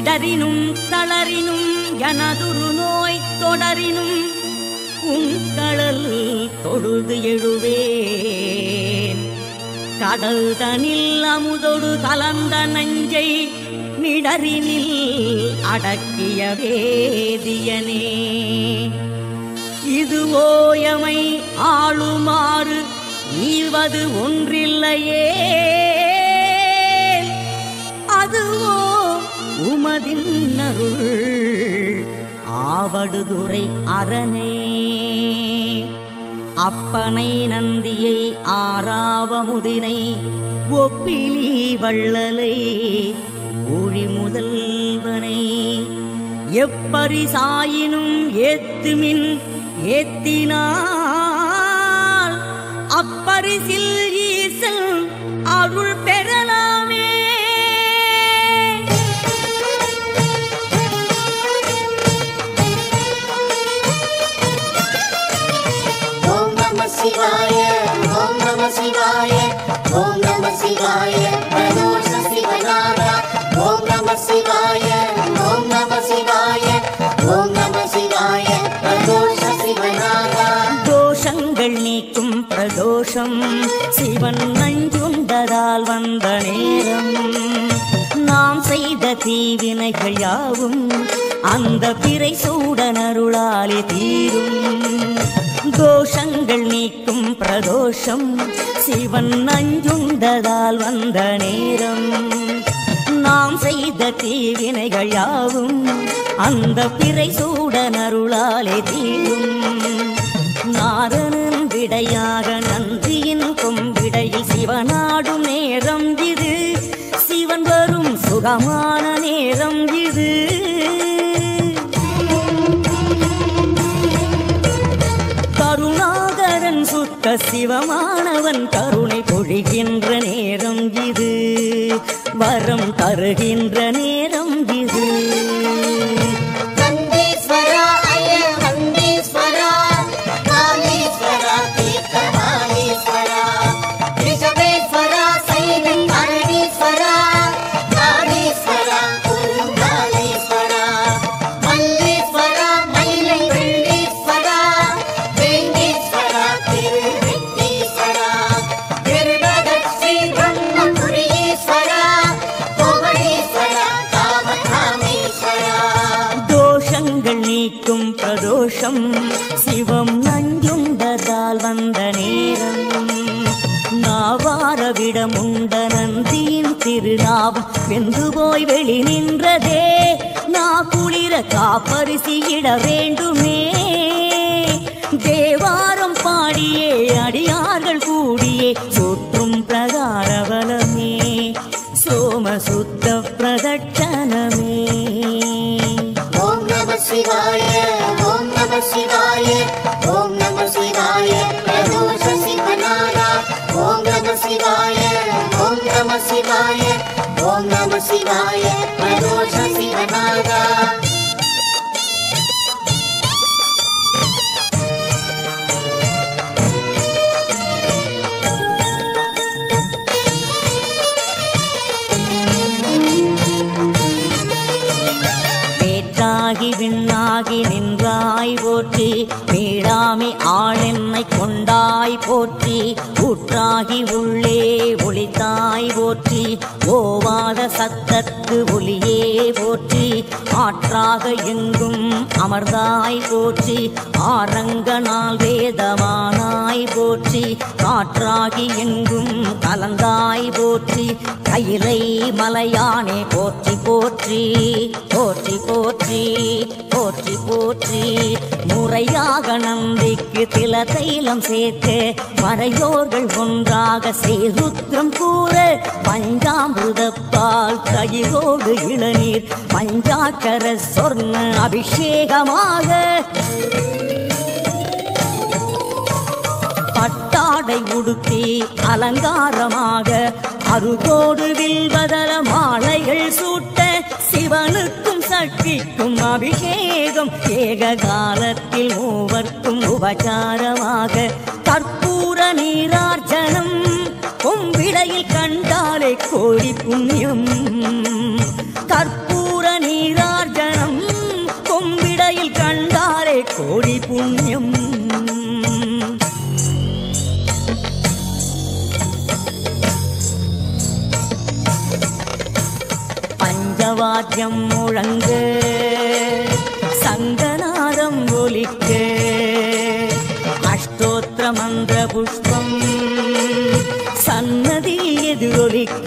இடரினும் தளரினும் எனதுரு நோய் தொடரினும் உங்கடல் தொழுது எழுவேன் கடல் தனில் அமுதொடு கலந்த நஞ்சை நிடரினில் அடக்கிய வேதியனே இது ஓயமை ஆளுமாறு ஈவது ஒன்றில்லையே அதுவோ உமதின் அருள் ஆவடுதுறை அரணே அப்பனை நந்தியை ஆறாவமுதினை ஒப்பிலி வள்ளலை ஊழி முதல்வனை எப்பரிசாயினும் ஏத்துமின் ஏத்தினால் அப்பரிசில் ஈசல் அருள் பெறலாமே ஓம் நம சிவாய ஓம் நம சிவாய ஓம் நம சிவாய பிரதோஷ சிவநாதா ஓம் நம சிவாய ஓம் நம சிவாய ஓம் நம சிவாய பிரதோஷ சிவநாதா தோஷங்கள் நீக்கும் பிரதோஷம் சிவன் நஞ்சுண்டதால் வந்த நேரம் நாம் செய்த தீவினைகள் யாவும் அந்த பிறை சூடனருளாலே தீரும் தோஷங்கள் நீக்கும் பிரதோஷம் சிவன் நஞ்சுண்டதால் வந்த நேரம் நாம் செய்த தீவினைகள் யாவும் அந்த பிறை சூடனருளாலே தீரும் நாரணன் விடையாக நந்தியின் கொம்பிடையில் சிவனாடும் நேரம் இது சிவன் வரும் சுகமான நேரம் இது கருணாகரன் சுத்த சிவமானவன் கருணை பொழிகின்ற நேரம் இது வரம் தருகின்ற நேரம் இது வந்தீஸ்வரா அய வந்தீஸ்வரா காமேஸ்வரா தீர்த்தமானீஸ்வரா ரிஷபேஸ்வரா சைனம் அரணீஸ்வரா காடீஸ்வரா குருங்காலீஸ்வரா மல்லீஸ்வரா மயிலை வெள்ளீஸ்வரா வேங்கீஸ்வரா திருவெட்டீஸ்வரா திருநகர் ஸ்ரீ பிரம்மபுரீஸ்வரா கோவணீஸ்வரா காமகாமீஸ்வரா தோஷங்கள் நீக்கும் பிரதோஷம் சிவம் நஞ்சுண்டதால் வந்த நேரம் நாவாரவிடம் உண்ட நந்தியின் திருநாவம் வெந்து போய் வெளி நின்றதே நா குளிர காப்பரிசியிட வேண்டுமே தேவாரம் பாடியே அடியார்கள் கூடியே சுற்றும் பிரகாரவலமே சோமசுத்த பிரதட்சணமே ஓம் நம சிவாய ஓம் நம சிவாய ஓம் நம சிவாய பிரதோஷ சிவநாதா ஓம் நம சிவாய ஓம் நம சிவாய ஓம் நம சிவாய பிரதோஷ சிவநாதா வேற்றாகி விண்ணாகி நின்றாய் போற்றி வீழாமி ஆளென்னை கொண்டாய் போற்றி ஊற்றாகி உள்ளே ஒளித்தாய் போற்றி ஓவாத சத்தத்து ஒளியே போற்றி ஆற்றாக எங்கும் அமர்ந்தாய் போற்றி ஆரங்கனால் வேதமானாய் போற்றி காற்றாகி எங்கும் கலந்தாய் போற்றி கையிலை மலையானே போற்றி போற்றி போற்றி போற்றி போற்றி போற்றி முறையாக நந்திக்கு தில தைலம் சேர்க்க மறையோர்கள் ஒன்றாக சேருத்ரம் கூற பஞ்சாமிருதப்பால் தயிரோடு இளநீர் பஞ்சாக்கர சொர்ண அபிஷேகமாக பட்டாடை உடுத்தி அலங்காரமாக அருகோடு வில்வதர மாலைகள் சூட்ட சிவனுக்கும் சக்திக்கும் அபிஷேகம் ஏக காலத்தில் மூவர்க்கும் உபச்சாரமாக கற்பூர நீரார்ஜனம் கொம்பிடையில் கண்டாலே கோடி புண்ணியம் கற்பூர நீர் கோடி புண்ணியம் பஞ்சவாத்தியம் முழங்க சங்கநாதம் ஒலிக்க அஷ்டோத்திர மந்திர புஷ்பம் சன்னதியில் எதிரொலிக்க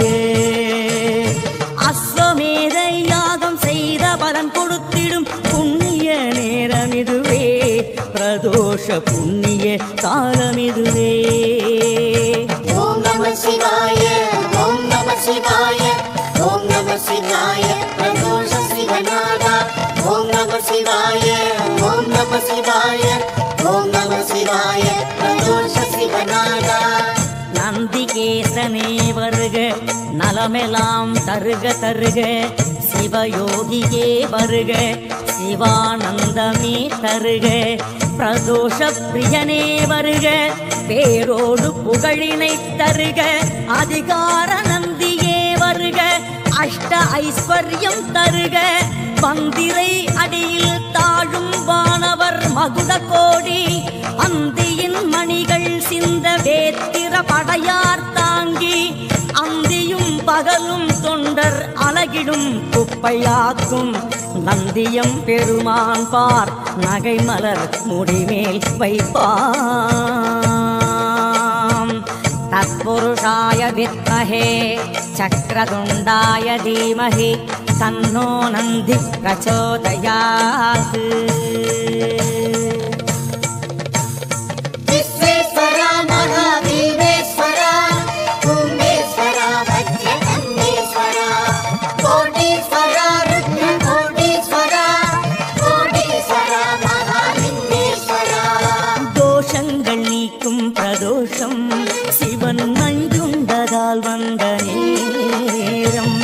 அஸ்வமேத யாகம் செய்த பலன் கொடுத்திடும் புண்ணிய நேரம் இதுவே பிரதோஷ புண்ணிய காலம் இதுவே ஓம் நம சிவாய ஓம் நம சிவாய ஓம் நம சிவாய பிரதோஷ சிவநாதா ஓம் நம சிவாய ஓம் நம சிவாய ஓம் நம சிவாய பிரதோஷ சிவநாதா நந்திகேசனே வருக நலமெல்லாம் தருக தருக சிவயோகியே வருக சிவானந்தமே தருக பிரதோஷ பிரியனே வருக பேரோடு புகழினை தருக அதிகார நந்தியே வருக அஷ்ட ஐஸ்வர்யம் தருக மந்திரை அடியில் தாழும் வானவர் மகுட கோடி அந்தியின் மணிகள் சிந்த வேத்திர படையார் தாங்கி அந்தியும் பகலும் தொண்டர் அலகிடும் குப்பையாக்கும் நந்தியம் பெருமான் பார் நகைமலர் முடிமேல் வைப்பாம் தத்புருஷாய வித்மஹே சக்கரதுண்டாய தீமஹி தன்னோ நந்தி பிரச்சோதயாத் विश्वेश्वरा महादेवेश्वरा कुम्भेश्वरा वज्रकन्देश्वरा कोटीश्वरा रुद्रकोटीश्वरा कोटीश्वरा महालिङ्गेश्वरा தோஷங்கள் நீக்கும் பிரதோஷம் சிவன் நஞ்சுண்டதால் வந்த நேரம்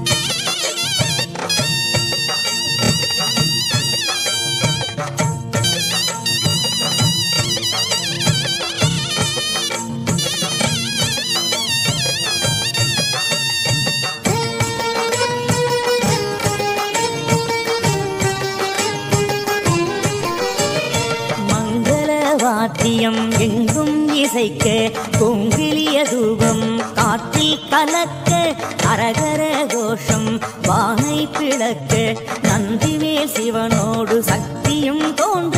மங்கள வாத்தியம் எங்கும் இசைக்க பொங்கிலிய தூபம் காற்றில் கலக்க அரகர கோஷம் வானை பிளக்க நந்திமேல் சிவனோடு சக்தியும் தோன்ற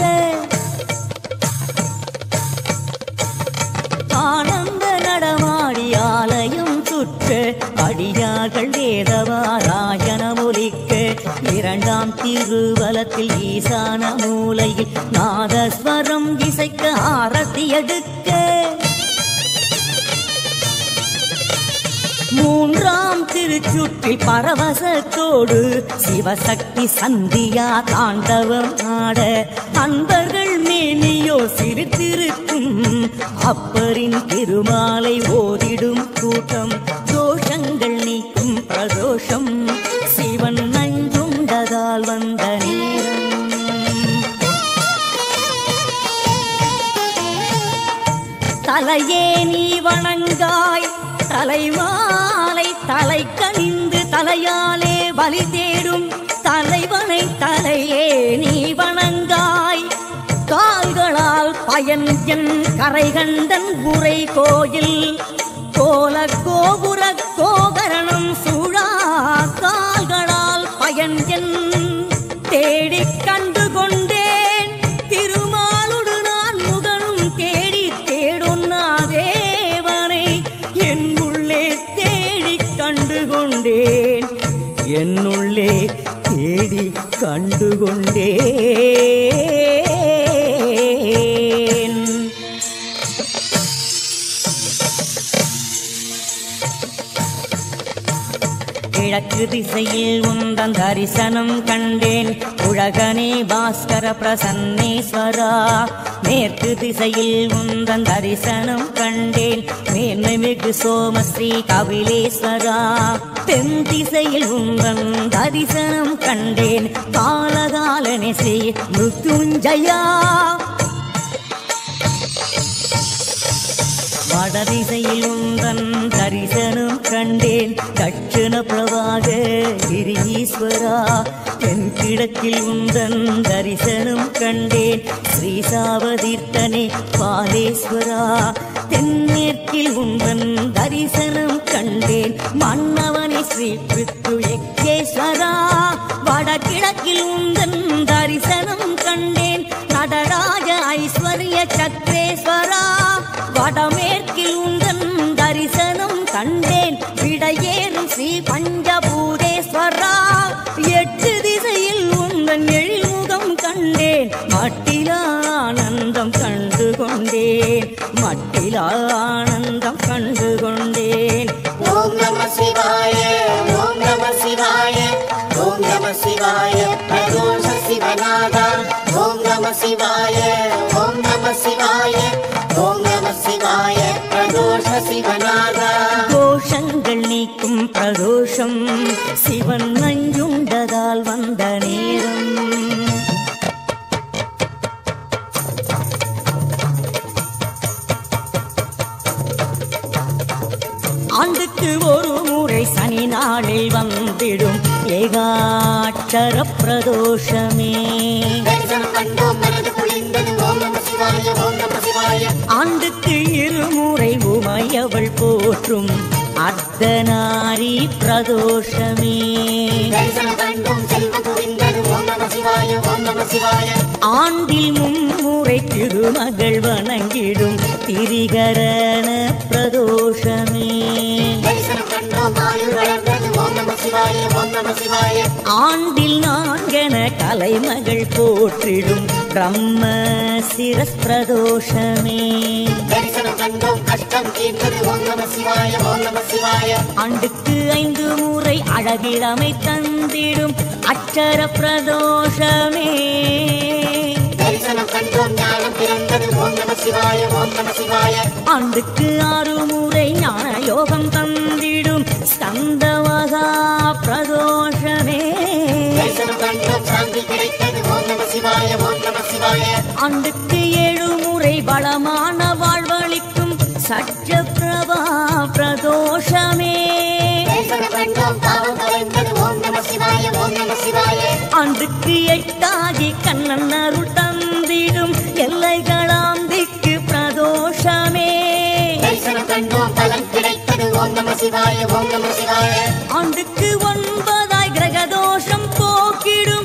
ஆனந்த நடமாடி ஆலயம் சுற்ற அடியார்கள் வேதவாராயண ஒலிக்க இரண்டாம் திருவலத்தில் ஈசான மூலையில் நாதஸ்வரம் இசைக்க ஆரத்தி எடுக்க மூன்றாம் திருச்சுற்றில் பரவசத்தோடு சிவசக்தி சந்தியா தாண்டவம் ஆட அன்பர்கள் மேனியோ சிரித்திருக்கும் அப்பரின் திருமாலை ஓதிடும் கூட்டம் தோஷங்கள் நீக்கும் பிரதோஷம் சிவன் நஞ்சுண்டதால் வந்த நேரம் தலையே நீ வணங்காய் தலைமாலை தலை கனிந்து தலையாலே பலி தேடும் தலைவனை தலையே நீ வணங்காய் கால்களால் பயன் என் கரைகண்டன் உரை கோயில் கோல கோபுர கோகரணம் சூழா கால்களால் பயன் என் தேடிக் கண்டு கொண்டேன் திருமாலுடு நான் முகனும் தேடி தேடுன்னா தேவனை என் உள்ளே தேடிக் கண்டு கொண்டேன் என்னுள்ளே தேடி கண்டு கொண்டேன் கிழக்கு திசையில் உந்தன் தரிசனம் கண்டேன் உலகனே பாஸ்கர பிரசன்னேஸ்வரா மேற்கு திசையில் உந்தன் தரிசனம் கண்டேன் மேன்மை மிகு சோமஸ்ரீ கபிலேஸ்வரா தென் திசையில் உந்தன் தரிசனம் கண்டேன் காலகாலனே ஸ்ரீ மிருத்யுஞ்சயா வடதிசையில் உந்தன் தரிசனம் கண்டேன் தட்சிண பிரபாக கிரீஸ்வரா தென் கிழக்கில் உந்தன் தரிசனம் கண்டேன் ஸ்ரீசாவதீர்த்தனே பாலேஸ்வரா தென்மேற்கில் உந்தன் தரிசனம் கண்டேன் மன்னவனே ஸ்ரீ பித்து யக்கேஸ்வரா வடகிழக்கில் உந்தன் தரிசனம் கண்டேன் நடராஜ ஐஸ்வர்ய சக்ரேஸ்வரா வடமேற்கில் உந்தன் தரிசனம் கண்டேன் விடையேறும் ஸ்ரீ பஞ்சபூதேஸ்வரா எட்டு திசையில் உந்தன் எழில்முகம் கண்டேன் மட்டிலானந்தம் கண்டு கொண்டேன் மட்டிலானந்தம் கண்டு கொண்டேன் ஓம் நம சிவாய ஓம் நம சிவாய ஓம் நம சிவாய பிரதோஷ சிவநாதா ஓம் நம சிவாய ஓம் நம சிவாய ஓம் நம சிவாய பிரதோஷ சிவநாதா தோஷங்கள் நீக்கும் பிரதோஷம் சிவன் நஞ்சுண்டதால் வந்த நேரம் ஆண்டுக்கு ஒரு முறை சனி நாளில் வந்திடும் ஏகாட்சர பிரதோஷமே தரிசனம் கண்டோம் மனது குளிர்ந்தது ஓம் நம சிவாய ஓம் நம சிவாய ஆண்டுக்கு இருமுறை உமையவள் போற்றும் அர்த்தநாரி பிரதோஷமே தரிசனம் கண்டோம் செல்வம் குவிந்தது ஓம் நம சிவாய ஓம் நம சிவாய ஆண்டில் மும்முறை திருமகள் வணங்கிடும் திரிகரண பிரதோஷமே தரிசனம் கண்டோம் ஆயுள் வளர்ந்தது ஓம் நம சிவாய ஓம் நம சிவாய ஆண்டில் நான்கென கலைமகள் போற்றிடும் பிரம்ம சிரஸ் பிரதோஷமே தரிசனம் கண்டோம் கஷ்டம் தீர்ந்தது ஓம் நம சிவாய ஓம் நம சிவாய ஆண்டுக்கு ஐந்து முறை அழகிழமை தந்திடும் அச்சர பிரதோஷமே தரிசனம் கண்டோம் ஞானம் பிறந்தது ஓம் நம சிவாய ஓம் நம சிவாய ஆண்டுக்கு ஆறு முறை ஞான யோகம் தந்திடும் ஸ்கந்த மகா பிரதோஷமே தரிசனம் கண்டோம் சாந்தி கிடைத்தது ஓம் நம சிவாய ஓம் நம சிவாய ஆண்டுக்கு ஏழு முறை வளமான வாழ்வளிக்கும் சற்ற பிரபா பிரதோஷமே தரிசனம் கண்டோம் பாவம் கலைந்தது ஓம் நம சிவாய ஓம் நம சிவாய ஆண்டுக்கு எட்டாகி கண்ணன் அருள் தந்திடும் எல்லைகளாம் திக்கு பிரதோஷமே தரிசனம் கண்டோம் பலன் கிடைத்தது ஓம் நம சிவாய ஓம் நம சிவாய ஆண்டுக்கு ஒன்பதாய் கிரகதோஷம் போக்கிடும்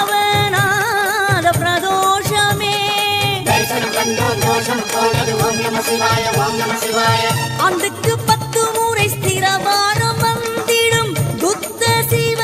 நவநாத பிரதோஷமே தரிசனம் கண்டோம் தோஷம் போனது ஓம் நம சிவாய ஓம் நம சிவாய ஆண்டுக்கு பத்து முறை ஸ்திரவாரம் வந்திடும் புத்த சிவ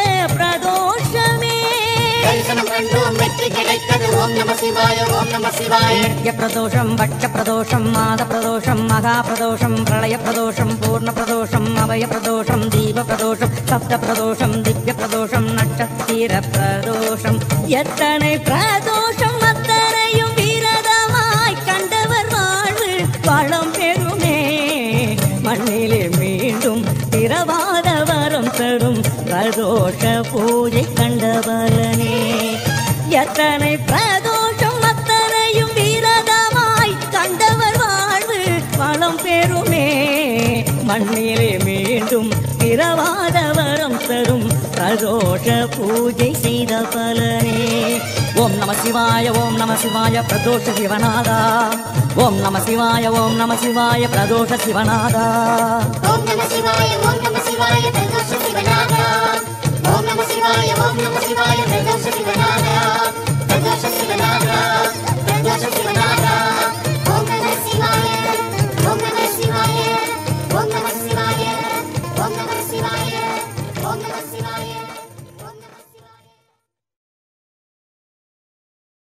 பிரதோஷமே தரிசனம் கண்டோம் வெற்றி கிடைத்தது ஓம் நம சிவாய ஓம் நம சிவாய நித்ய பிரதோஷம் பட்ச பிரதோஷம் மாத பிரதோஷம் மகா பிரதோஷம் பிரளய பிரதோஷம் பூர்ண பிரதோஷம் அபய பிரதோஷம் தீப பிரதோஷம் சப்த பிரதோஷம் திவ்ய பிரதோஷம் நட்சத்திர பிரதோஷம் எத்தனை பிரதோஷம் அத்தனையும் விரதமாய் கண்டவர் வாழ்வு வளம் பெறுமே மண்ணிலே மீண்டும் திரவாத வரம் தரும் பிரதோஷ பூஜை கண்ட பலனே எத்தனை பிரதோஷம் அத்தனையும் விரதமாய் கண்டவர் வாழ்வு வளம் பெறுமே மண்ணிலே மீண்டும் பிறவாத வரம் தரும் பிரதோஷ பூஜை செய்த பலனே ஓம் நம சிவாய ஓம் நம சிவாய பிரதோஷ சிவநாதா ஓம் நம சிவாய ஓம் நம சிவாய பிரதோஷ சிவநாதா ஓம் நம சிவாய ஓம் நம சிவாய பிரதோஷ சிவநாதா ஓம் நம சிவாய ஓம் நம சிவாய பிரதோஷ சிவநாதா பிரதோஷ சிவநாதா பிரதோஷ சிவநாதா ஓம் நம சிவாய ஓம் நம சிவாய ஓம் நம சிவாய ஓம் நம சிவாய ஓம் நம சிவாய